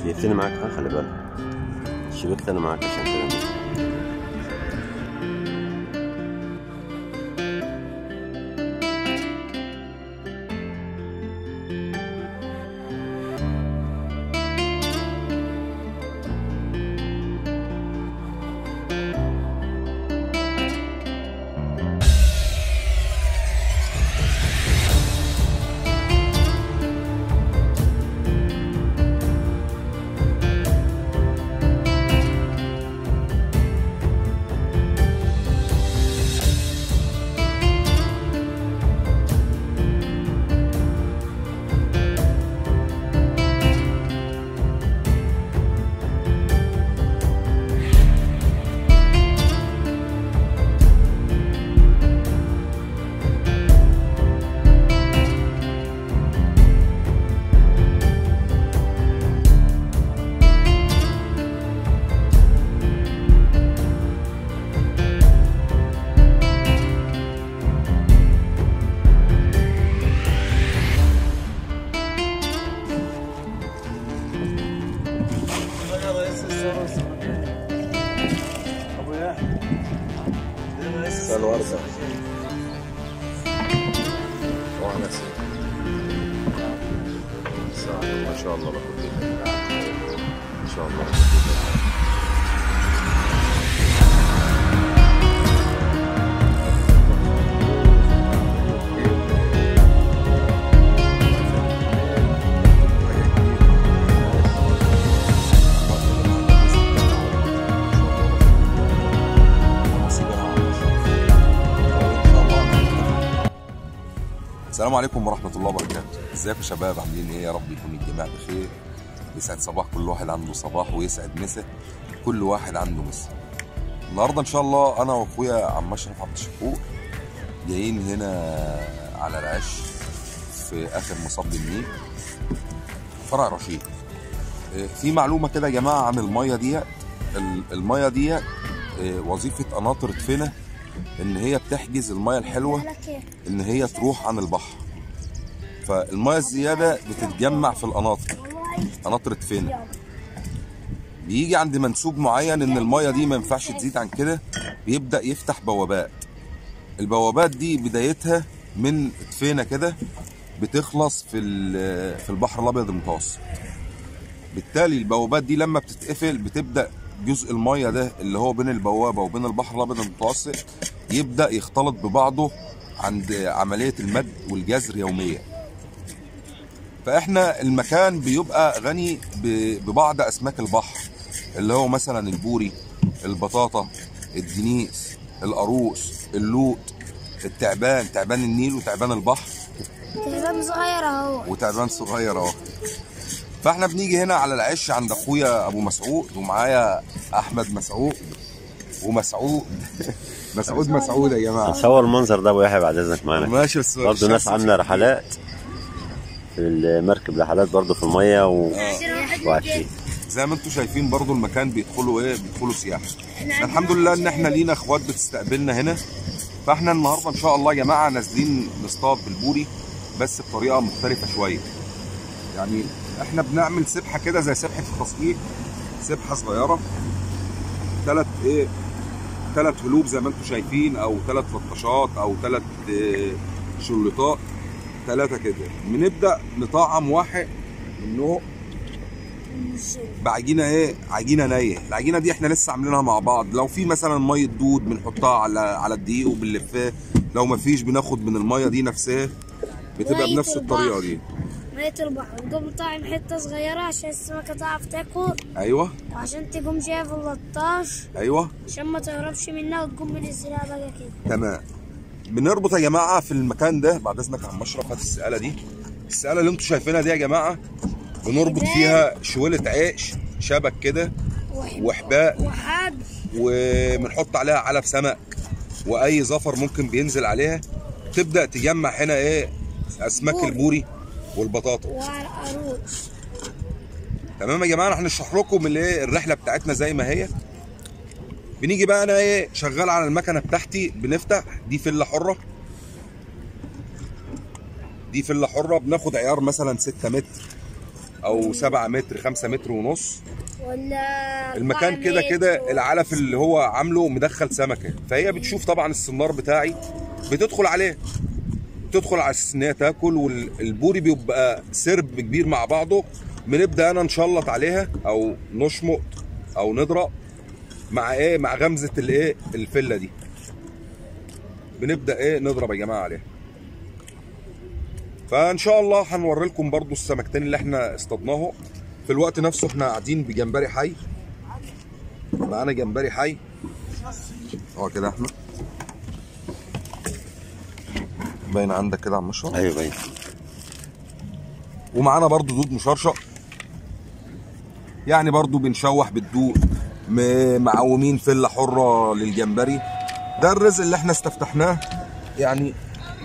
جبتني معاك ها خلي بالك شبكت انا معاك عشان كده مساء الوردة وانا سيد ما شاء الله باخد ان شاء الله السلام عليكم ورحمة الله وبركاته ازيكم يا شباب عاملين ايه يا رب يكون الجميع بخير يسعد صباح كل واحد عنده صباح ويسعد مسا كل واحد عنده مسا النهارده ان شاء الله انا واخويا عم اشرف عبد الشكور جايين هنا على العش في اخر مصب النيل فرع رشيد إيه، في معلومه كده يا جماعه عن الميه ديت ال- الميه ديت إيه، وظيفه قناطر دفنه ان هي بتحجز الميه الحلوه ان هي تروح عن البحر فالميه الزياده بتتجمع في القناطر قناطر دفنه بيجي عند منسوب معين ان الميه دي ما ينفعش تزيد عن كده بيبدا يفتح بوابات البوابات دي بدايتها من دفينه كده بتخلص في ال- في البحر الابيض المتوسط بالتالي البوابات دي لما بتتقفل بتبدا جزء الميه ده اللي هو بين البوابه وبين البحر الابيض المتوسط يبدا يختلط ببعضه عند عمليه المد والجزر يوميا فاحنا المكان بيبقى غني ب- ببعض اسماك البحر اللي هو مثلا البوري البطاطا الدنيس القاروص اللوت التعبان تعبان النيل وتعبان البحر تلفزيون صغير اهو وتعبان صغير اهو فاحنا بنيجي هنا على العش عند اخويا ابو مسعود ومعايا احمد مسعود ومسعود مسعود مسعود يا جماعه نصور المنظر ده ابو يحيى بعد اذنك معانا ماشي بس برضه ناس عامله رحلات في المركب رحلات برضه في الميه و... وعايشين زي ما انتم شايفين برضو المكان بيدخلوا ايه بيدخلوا سياحه الحمد لله ان احنا لينا اخوات بتستقبلنا هنا فاحنا النهارده ان شاء الله يا جماعه نازلين نصطاد بالبوري بس بطريقه مختلفه شويه يعني احنا بنعمل سبحه كده زي سبحه التصقيع سبحه صغيره ثلاث ايه ثلاث هلوب زي ما انتم شايفين او ثلاث لطشات او ثلاث شلوطات ثلاثه كده بنبدا نطعم واحد منهم بعجينه ايه عجينه نيه العجينه دي احنا لسه عاملينها مع بعض لو في مثلا ميه دود بنحطها على على الدقيق وبنلفها لو ما فيش بناخد من الميه دي نفسها بتبقى مية بنفس الطريقه البحر. دي مية البحر تقوم طاعم حتة صغيرة عشان السمكة تعرف تاكل ايوه وعشان تقوم شايف اللطاش ايوه عشان ما تهربش منها وتقوم منزلها بقى كده تمام بنربط يا جماعه في المكان ده بعد اذنك يا عم اشرف هات السقاله دي السقاله اللي انتم شايفينها دي يا جماعه بنربط فيها شويله عيش شبك كده وحباء وحبل وبنحط عليها علف سمك واي زفر ممكن بينزل عليها تبدا تجمع هنا ايه اسماك بوري. البوري والبطاطا والقاروص تمام يا جماعه احنا نشرح لكم الايه الرحله بتاعتنا زي ما هي بنيجي بقى انا ايه شغال على المكنه بتاعتي بنفتح دي فله حره دي فله حره بناخد عيار مثلا 6 متر او 7 متر 5 متر ونص ولا المكان أربعة كده كده متر. العلف اللي هو عامله مدخل سمكه فهي بتشوف طبعا السنار بتاعي بتدخل عليه تدخل على اساس ان هي تاكل والبوري بيبقى سرب كبير مع بعضه بنبدا انا نشلط عليها او نشمط او نضرب مع ايه مع غمزه الايه الفله دي بنبدا ايه نضرب يا جماعه عليها فان شاء الله هنوري لكم برضو السمكتين اللي احنا اصطادناهم في الوقت نفسه احنا قاعدين بجمبري حي معانا جمبري حي اه كده يا احمد باين عندك كده على المشروع ايوه باين ومعانا برضو دود مشرشق يعني برضو بنشوح بالدود م- معومين فله حره للجمبري ده الرزق اللي احنا استفتحناه يعني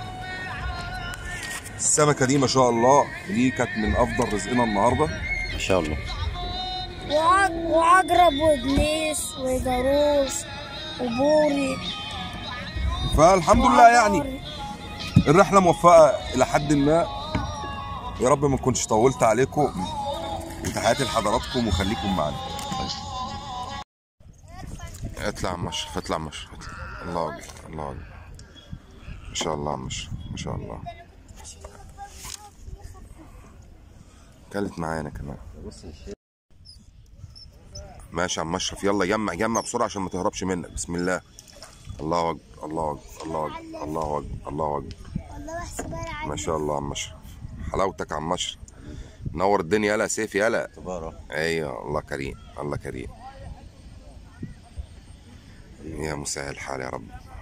السمكه دي ما شاء الله دي كانت من افضل رزقنا النهارده ما شاء الله وعق- وعقرب وابليس وجاروش وبوري فالحمد لله يعني الرحله موفقه الى حد ما يا رب ما نكونش طولت عليكم وتحياتي لحضراتكم وخليكم معانا اطلع عم مشرف اطلع عم مشرف اطلع. الله اكبر الله اكبر ما شاء الله عم مشرف ما شاء الله كلت معانا كمان ماشي يا عم مشرف يلا جمع جمع بسرعه عشان ما تهربش منك بسم الله الله اكبر الله اكبر الله اكبر الله اكبر الله اكبر والله بحسبها ما شاء الله عم مشرف حلاوتك يا عم مشرف نور الدنيا يلا سيف يلا تبارك ايوه الله كريم الله كريم يا مسهل الحال يا رب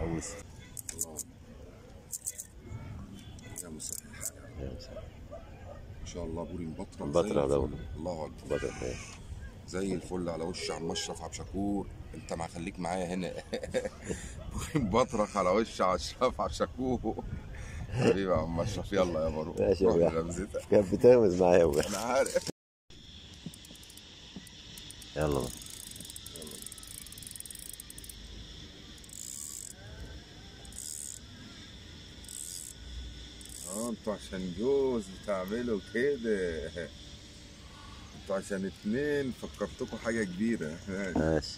يا مسهل الحال ما شاء الله بوري مبطرة مبطرة ده. الله اكبر بدأ إيه. زي الفل على وش عم اشرف عبد شكور انت ما خليك معايا هنا بطرخ على وش عم اشرف عبد شكور حبيبي يا عم اشرف يلا يا برو ماشي يا روح باشا. لغمزتك. كانت بتغمز معايا وبس. انا عارف يلا بقى. اه انتوا عشان جوز بتعملوا كده انتوا عشان اتنين فكرتكم حاجة كبيرة ماشي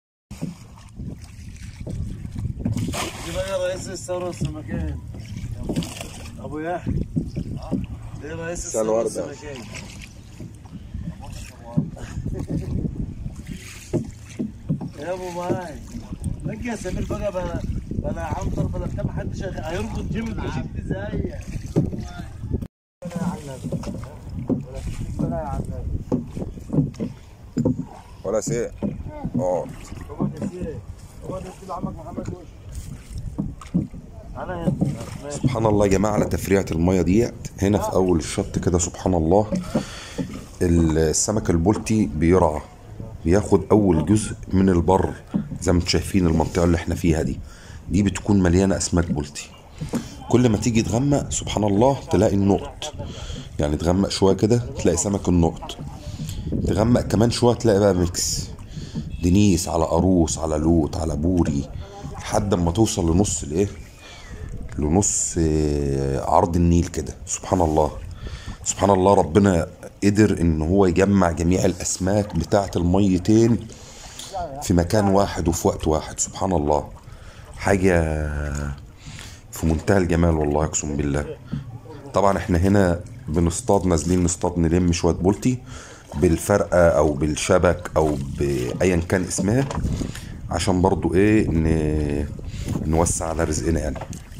دي بقى رئيس الثورة السمكين ابو يحيى ده رئيس سال الثورة وردة. السمكين يا ابو ماي لقي يا سمير بقى بلا بلا عنتر بلا بتاع ما حدش هيخ- هيربط جيم بشكل زي ولا سيء اه هو ده سيه هو ده كده عمك محمد وش انا هنا ماشي سبحان الله يا جماعة على تفريعة المية ديت هنا في أول الشط كده سبحان الله السمك البلطي بيرعى بياخد أول جزء من البر زي ما انتم شايفين المنطقة اللي احنا فيها دي دي بتكون مليانة أسماك بلطي كل ما تيجي تغمق سبحان الله تلاقي النقط يعني تغمق شوية كده تلاقي سمك النقط تغمق كمان شوية تلاقي بقى ميكس دنيس على قاروص على لوت على بوري لحد ما توصل لنص الايه لنص آه، عرض النيل كده سبحان الله سبحان الله ربنا قدر ان هو يجمع جميع الاسماك بتاعه الميتين في مكان واحد وفي وقت واحد سبحان الله حاجه في منتهى الجمال والله اقسم بالله طبعا احنا هنا بنصطاد نازلين نصطاد نلم شويه بولتي بالفرقه او بالشبك او بايا كان اسمها عشان برضو ايه ن... نوسع على رزقنا يعني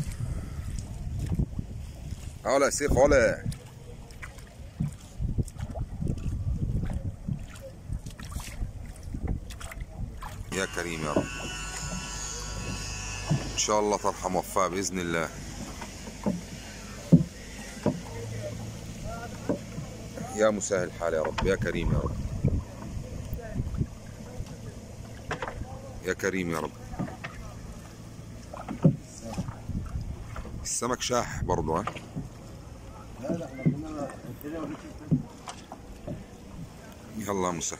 علا يا سيف علا يا كريم يا رب ان شاء الله طرحه موفقه باذن الله يا مسهل الحال يا رب يا كريم يا رب يا كريم يا رب السمك شاح برضو ها يلا يا مسهل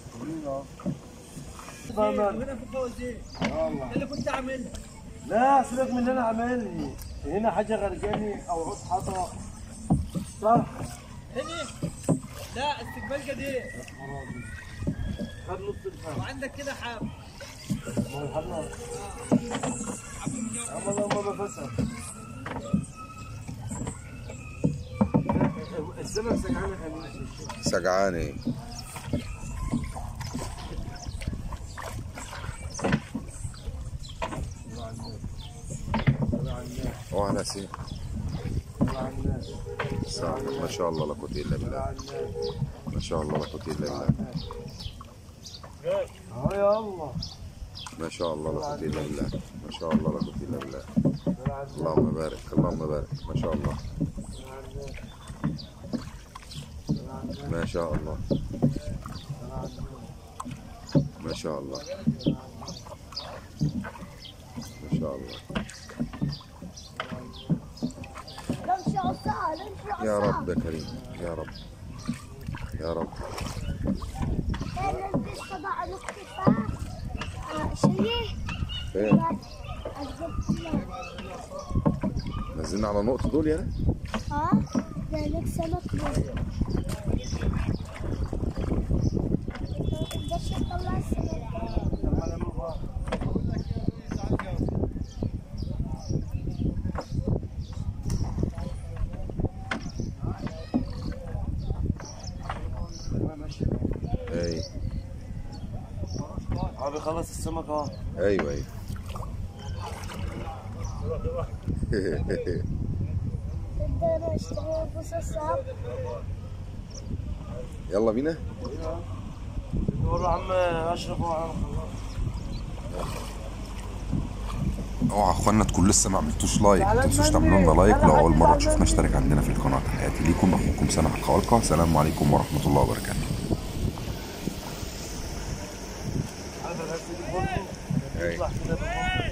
اللي كنت عاملها لا سيبك من اللي انا عاملها هنا حاجه غرقاني او عود حطه صح هنا لا استقبال قديم خد نص الفم وعندك كده حاب ما هو الحمام اما لو ما بفسر السمك سجعان خميس سجعاني وعلى سين ساعة. ما شاء الله لا قوة إلا بالله ما شاء الله لا قوة إلا بالله اه يا الله ما شاء الله لا قوة إلا بالله ما شاء الله لا قوة إلا بالله اللهم بارك اللهم بارك ما شاء الله ما شاء الله ما شاء الله ما شاء الله نمشي عصا نمشي عصا يا رب يا كريم يا رب يا رب لا نلبس طبعا نقطة شيء فين نزلنا على النقطة دول يعني ها ده لك سمك ده تقدرش تطلع السمك اي اه بيخلص السمك اه ايوه ايوه تقدر اشتري بصوص يلا بينا نقول له عم اشرف وعم اوعى يا اخوانا تكون لسه ما عملتوش لايك ما تنسوش تعملوا لنا لايك لو اول مره تشوفنا اشترك عندنا في القناه تحياتي ليكم اخوكم سامح الخوالقه السلام عليكم ورحمه الله وبركاته هذا الهسي برضه أي. يطلع كده بالحب